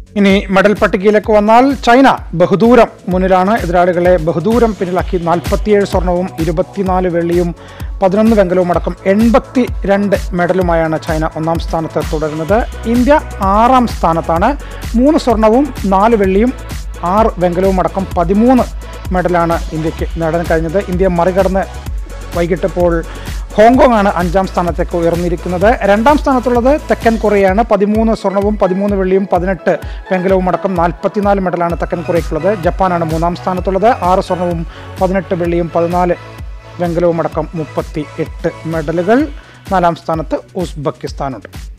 ഇനി മെഡൽ പട്ടികയിലേക്ക് വന്നാൽ ചൈന ബഹുദൂരം മുന്നിലാണ് എതിരാളികളെ ബഹുദൂരം പിന്നിലാക്കി നാൽപ്പത്തിയേഴ് സ്വർണവും ഇരുപത്തിനാല് വെള്ളിയും പതിനൊന്ന് വെങ്കലവും അടക്കം എൺപത്തി രണ്ട് മെഡലുമായാണ് ചൈന ഒന്നാം സ്ഥാനത്ത് തുടരുന്നത് ഇന്ത്യ ആറാം സ്ഥാനത്താണ് മൂന്ന് സ്വർണവും നാല് വെള്ളിയും ആറ് വെങ്കലവും അടക്കം പതിമൂന്ന് മെഡലാണ് ഇന്ത്യക്ക് നേടാൻ കഴിഞ്ഞത് ഇന്ത്യ മറികടന്ന് വൈകിട്ട് ഇപ്പോൾ ഹോങ്കോങ് ആണ് അഞ്ചാം സ്ഥാനത്തേക്ക് ഉയർന്നിരിക്കുന്നത് രണ്ടാം സ്ഥാനത്തുള്ളത് തെക്കൻ കൊറിയയാണ് പതിമൂന്ന് സ്വർണവും പതിമൂന്ന് വെള്ളിയും പതിനെട്ട് വെങ്കലവും അടക്കം നാൽപ്പത്തിനാല് മെഡലാണ് തെക്കൻ കൊറിയയ്ക്കുള്ളത് ജപ്പാനാണ് മൂന്നാം സ്ഥാനത്തുള്ളത് ആറ് സ്വർണവും പതിനെട്ട് വെള്ളിയും പതിനാല് വെങ്കലവും അടക്കം മുപ്പത്തി എട്ട് മെഡലുകൾ നാലാം സ്ഥാനത്ത് ഉസ്ബെക്കിസ്ഥാനുണ്ട്